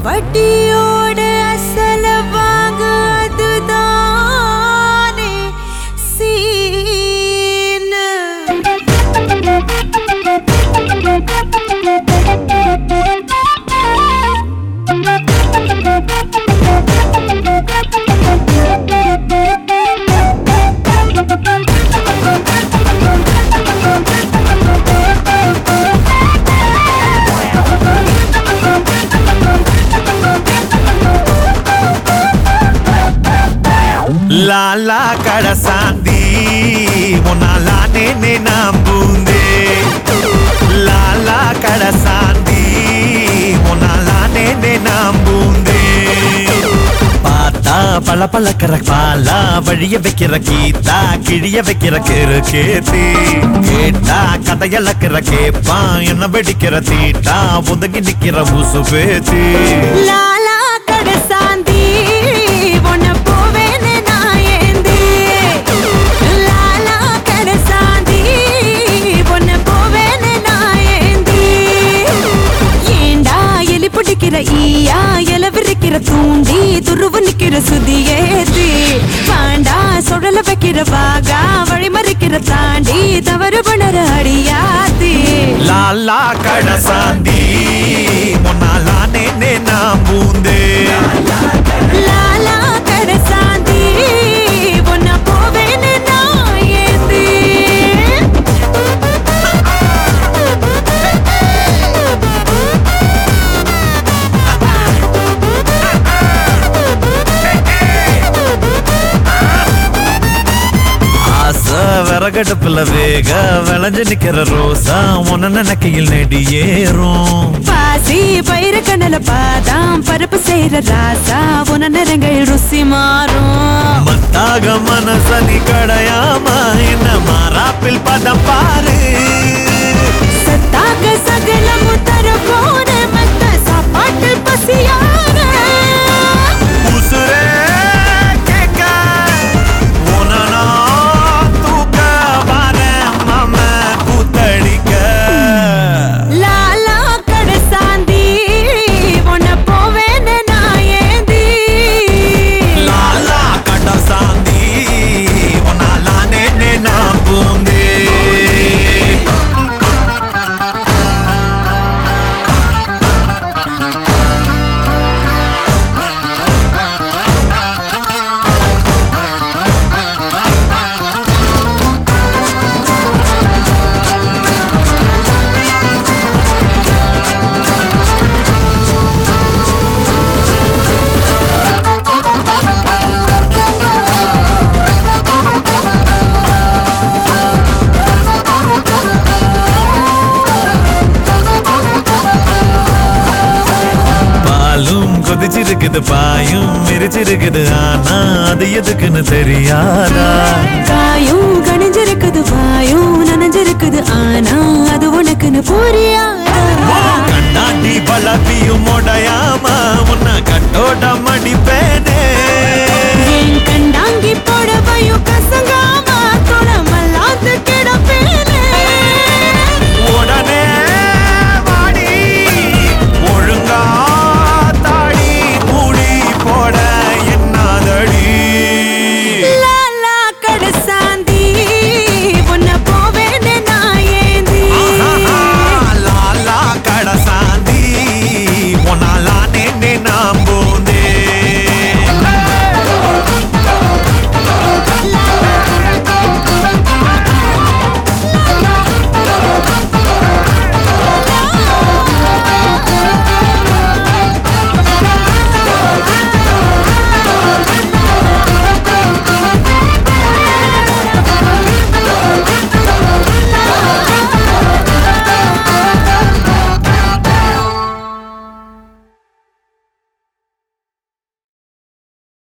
வட்டியோட அசல வாங்க அதுதானே சீனு லாலா கடசாந்தி உன்னாலானே நம்புந்தே லாலா கடசாந்தி உன்னாலானே நம்புந்தே பார்த்தா பல பழக்கிற பாலா வழிய வைக்கிற கீதா கிழிய வைக்கிற கிரு கேத்தி கேட்டா கதையளக்கிற கேப்பான் என்ன வெடிக்கிற தீட்டா ஒதுங்கி நிக்கிற ஊசு பேத்தி லாலா கடசாந்தி உன்ன போவேன்னு நான் ஏந்தி லாலா கடசாந்தி உன்ன போவேன்னு நான் ஏந்தி ஏண்டா எலி பிடிக்கிற ஈயா எல விரிக்கிற தூண்டி துருவு நிக்கிற சுதியேத்தி பாண்டா சுழல வைக்கிற வாகா வழி மறிக்கிற தாண்டி தவறு பண்ணற அடியாத்தி லாலா கடசாந்தி முன்னாலானே நான் பூந்தே லாலா கடசாந்தி உன்ன போவேன்னு நான் ஏந்தி ஆசை விறகடுப்புல வேக விளைஞ்சு நிக்கிற ரோசா உன நினைக்கையில் நெடியேறும் பாசி பயிர கண்ணல பாதாம் பருப்பு செய்யற ராசா உன நிறங்கள் ருசி மாறும் மத்தாக மனசனி கடையாம என்ன மாறாப்பில் பதம் பாரு சத்தாக சகலமும் தர போன மத்த சாப்பாட்டு பசியான உசுரே கேட்க உன நான் தூக்க வரேன் மாம கூத்தடிக்க லாலா கடசாந்தி உன்ன போவேன்னு நான் ஏந்தி லாலா கடசாந்தி உன்னாலானே நான் பூந்தே பாலும் கொதிச்சிருக்குது பாயும் மிரிச்சிருக்குது ஆனா அது எதுக்குன்னு தெரியாதா காயும் கணிஞ்சிருக்குது வாயும் நனைஞ்சிருக்குது ஆனா அது உனக்குன்னு புரியாதா கண்ணாடி பலப்பியும் உடையாம